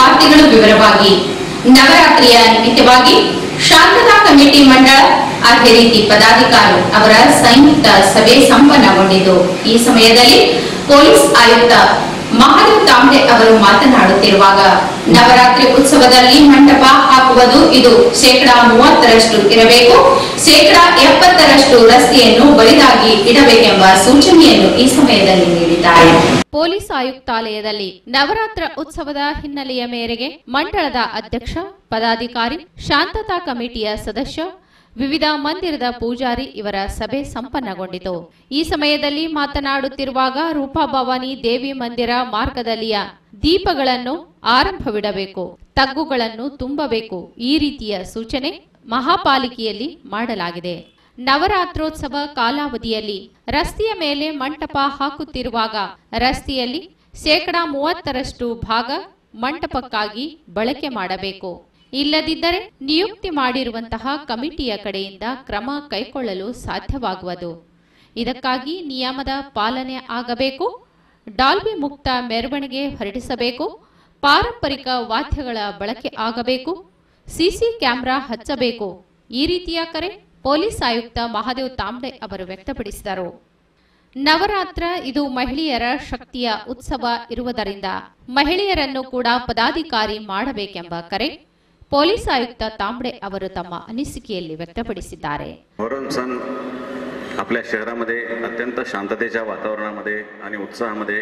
ವಾರ್ತೆಗಳು ವಿವರವಾಗಿ ನವರಾತ್ರಿಯ ನಿಮಿತ್ತವಾಗಿ ಶಾಂತತಾ ಕಮಿಟಿ ಮಂಡಳ ಅದೇ ರೀತಿ ಪದಾಧಿಕಾರಿ ಅವರ ಸಂಯುಕ್ತ ಸಭೆ ಸಂಪನ್ನಗೊಂಡಿದ್ದು ಈ ಸಮಯದಲ್ಲಿ ಪೊಲೀಸ್ ಆಯುಕ್ತ ಮಹಾದೇವ್ ತಾಂಬೆ ಅವರು ಮಾತನಾಡುತ್ತಿರುವಾಗ ನವರಾತ್ರಿ ಉತ್ಸವದಲ್ಲಿ ಮಂಟಪ ಹಾಕುವುದು ಇದು ಶೇಕಡಾ ಮೂವತ್ತರಷ್ಟು ಇರಬೇಕು ಶೇಕಡಾ ಎಪ್ಪತ್ತರಷ್ಟು ರಸ್ತೆಯನ್ನು ಬರಿದಾಗಿ ಇಡಬೇಕೆಂಬ ಸೂಚನೆಯನ್ನು ಈ ಸಮಯದಲ್ಲಿ ನೀಡಿದ್ದಾರೆ ಪೊಲೀಸ್ ಆಯುಕ್ತಾಲಯದಲ್ಲಿ ನವರಾತ್ರ ಉತ್ಸವದ ಹಿನ್ನೆಲೆಯ ಮೇರೆಗೆ ಮಂಡಳದ ಅಧ್ಯಕ್ಷ ಪದಾಧಿಕಾರಿ ಶಾಂತತಾ ಕಮಿಟಿಯ ಸದಸ್ಯ ವಿವಿಧ ಮಂದಿರದ ಪೂಜಾರಿ ಇವರ ಸಭೆ ಸಂಪನ್ನಗೊಂಡಿತು ಈ ಸಮಯದಲ್ಲಿ ಮಾತನಾಡುತ್ತಿರುವಾಗ ರೂಪಾಭವಾನಿ ದೇವಿ ಮಂದಿರ ಮಾರ್ಗದಲ್ಲಿಯ ದೀಪಗಳನ್ನು ಆರಂಭವಿಡಬೇಕು ತಗ್ಗುಗಳನ್ನು ತುಂಬಬೇಕು ಈ ರೀತಿಯ ಸೂಚನೆ ಮಹಾಪಾಲಿಕೆಯಲ್ಲಿ ಮಾಡಲಾಗಿದೆ ನವರಾತ್ರೋತ್ಸವ ಕಾಲಾವಧಿಯಲ್ಲಿ ರಸ್ತೆಯ ಮೇಲೆ ಮಂಟಪ ಹಾಕುತ್ತಿರುವಾಗ ರಸ್ತೆಯಲ್ಲಿ ಶೇಕಡಾ ಮೂವತ್ತರಷ್ಟು ಭಾಗ ಮಂಟಪಕ್ಕಾಗಿ ಬಳಕೆ ಮಾಡಬೇಕು ಇಲ್ಲದಿದ್ದರೆ ನಿಯುಕ್ತಿ ಮಾಡಿರುವಂತಹ ಕಮಿಟಿಯ ಕಡೆಯಿಂದ ಕ್ರಮ ಕೈಗೊಳ್ಳಲು ಸಾಧ್ಯವಾಗುವುದು ಇದಕ್ಕಾಗಿ ನಿಯಮದ ಪಾಲನೆ ಆಗಬೇಕು ಡಾಲ್ಬಿ ಮುಕ್ತ ಮೆರವಣಿಗೆ ಹೊರಡಿಸಬೇಕು ಪಾರಂಪರಿಕ ವಾದ್ಯಗಳ ಬಳಕೆ ಆಗಬೇಕು ಸಿಸಿ ಕ್ಯಾಮೆರಾ ಹಚ್ಚಬೇಕು ಈ ರೀತಿಯ ಕರೆ ಪೊಲೀಸ್ ಆಯುಕ್ತ ಮಹಾದೇವ್ ತಾಂಬೆ ಅವರು ವ್ಯಕ್ತಪಡಿಸಿದರು ನವರಾತ್ರ ಇದು ಮಹಿಳೆಯರ ಶಕ್ತಿಯ ಉತ್ಸವ ಇರುವುದರಿಂದ ಮಹಿಳೆಯರನ್ನು ಕೂಡ ಪದಾಧಿಕಾರಿ ಮಾಡಬೇಕೆಂಬ ಕರೆ ಪೊಲೀಸ್ ಆಯುಕ್ತ तांबडे ಅವರು ತಮ್ಮ ಅನಿಸಿಕೆಯಲ್ಲಿ ವ್ಯಕ್ತಪಡಿಸಿದ್ದಾರೆ मोहरम सण आपल्या शहरामध्ये अत्यंत शांततेच्या वातावरणामध्ये आणि उत्साहामध्ये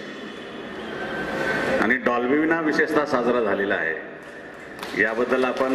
आणि डॉल्बिना विशेषतः साजरा झालेला आहे याबद्दल आपण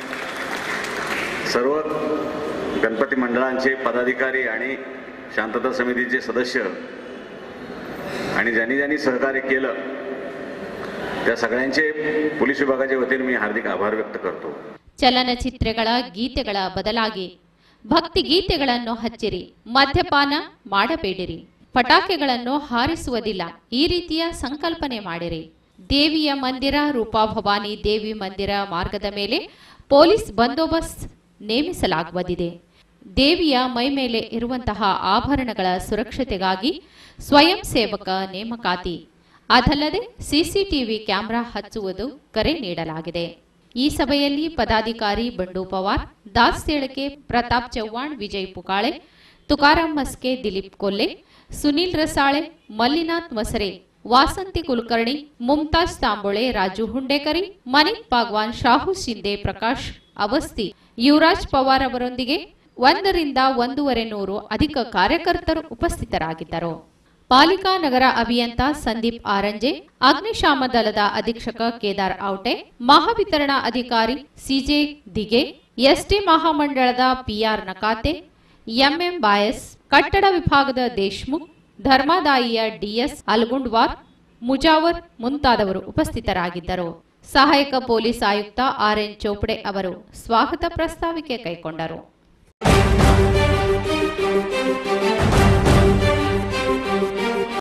सर्व गणपती मंडळांचे पदाधिकारी आणि शांतता समितीचे सदस्य आणि ज्यांनी ज्यांनी सहकार्य केलं त्या सगळ्यांचे पोलीस विभागाच्या वतीने मी हार्दिक आभार व्यक्त करतो ಚಲನಚಿತ್ರಗಳ ಗೀತೆಗಳ ಬದಲಾಗಿ ಭಕ್ತಿ ಗೀತೆಗಳನ್ನು ಹಚ್ಚಿರಿ ಮದ್ಯಪಾನ ಮಾಡಬೇಡಿರಿ ಪಟಾಕಿಗಳನ್ನು ಹಾರಿಸುವುದಿಲ್ಲ ಈ ರೀತಿಯ ಸಂಕಲ್ಪನೆ ಮಾಡಿರಿ ದೇವಿಯ ಮಂದಿರ ರೂಪಾಭವಾನಿ ದೇವಿ ಮಂದಿರ ಮಾರ್ಗದ ಮೇಲೆ ಪೊಲೀಸ್ ಬಂದೋಬಸ್ತ್ ನೇಮಿಸಲಾಗುವುದಿದೆ ದೇವಿಯ ಮೈ ಮೇಲೆ ಇರುವಂತಹ ಆಭರಣಗಳ ಸುರಕ್ಷತೆಗಾಗಿ ಸ್ವಯಂ ಸೇವಕ ನೇಮಕಾತಿ ಅದಲ್ಲದೆ ಸಿಸಿಟಿವಿ ಕ್ಯಾಮೆರಾ ಹಚ್ಚುವುದು ಕರೆ ನೀಡಲಾಗಿದೆ ಈ ಸಭೆಯಲ್ಲಿ ಪದಾಧಿಕಾರಿ ಬಂಡು ಪವಾರ್ ದಾಸ್ ಸೇಳಕೆ ಪ್ರತಾಪ್ ಚವ್ಹಾಣ್ ವಿಜಯ್ ಪುಕಾಳೆ ತುಕಾರಾಂ ಮಸ್ಕೆ ದಿಲೀಪ್ ಕೊಲ್ಲೆ ಸುನೀಲ್ ರಸಾಳೆ ಮಲ್ಲಿನಾಥ್ ಮಸರೆ ವಾಸಂತಿ ಕುಲಕರ್ಣಿ ಮುಮ್ತಾಜ್ ತಾಂಬೋಳೆ ರಾಜು ಹುಂಡೇಕರಿ ಮನಿತ್ ಪಾಗ್ವಾನ್ ಶಾಹು ಶಿಂದೆ ಪ್ರಕಾಶ್ ಅವಸ್ತಿ ಯುವರಾಜ್ ಪವಾರ್ ಅವರೊಂದಿಗೆ ಒಂದರಿಂದ ಒಂದೂವರೆ ನೂರು ಅಧಿಕ ಕಾರ್ಯಕರ್ತರು ಉಪಸ್ಥಿತರಾಗಿದ್ದರು ಪಾಲಿಕಾ ನಗರ ಅಭಿಯಂತ ಸಂದೀಪ್ ಆರಂಜೆ ಅಗ್ನಿಶಾಮ ದಳದ ಅಧೀಕ್ಷಕ ಕೇದಾರ್ ಔಟೆ ಮಹಾವಿತರಣಾ ಅಧಿಕಾರಿ ಸಿಜೆ ದಿಗೆ ಎಸ್ಟಿ ಮಹಾಮಂಡಳದ ಪಿಆರ್ ನಕಾತೆ ಎಂಎಂ ಬಾಯಸ್ ಕಟ್ಟಡ ವಿಭಾಗದ ದೇಶ್ಮುಖ್ ಧರ್ಮಾದಾಯಿಯ ಡಿಎಸ್ ಅಲ್ಗುಂಡ್ವಾರ್ ಮುಜಾವರ್ ಮುಂತಾದವರು ಉಪಸ್ಥಿತರಾಗಿದ್ದರು ಸಹಾಯಕ ಪೊಲೀಸ್ ಆಯುಕ್ತ ಆರ್ಎನ್ ಚೋಪಡೆ ಅವರು ಸ್ವಾಗತ ಪ್ರಸ್ತಾವಿಕೆ ಕೈಗೊಂಡರು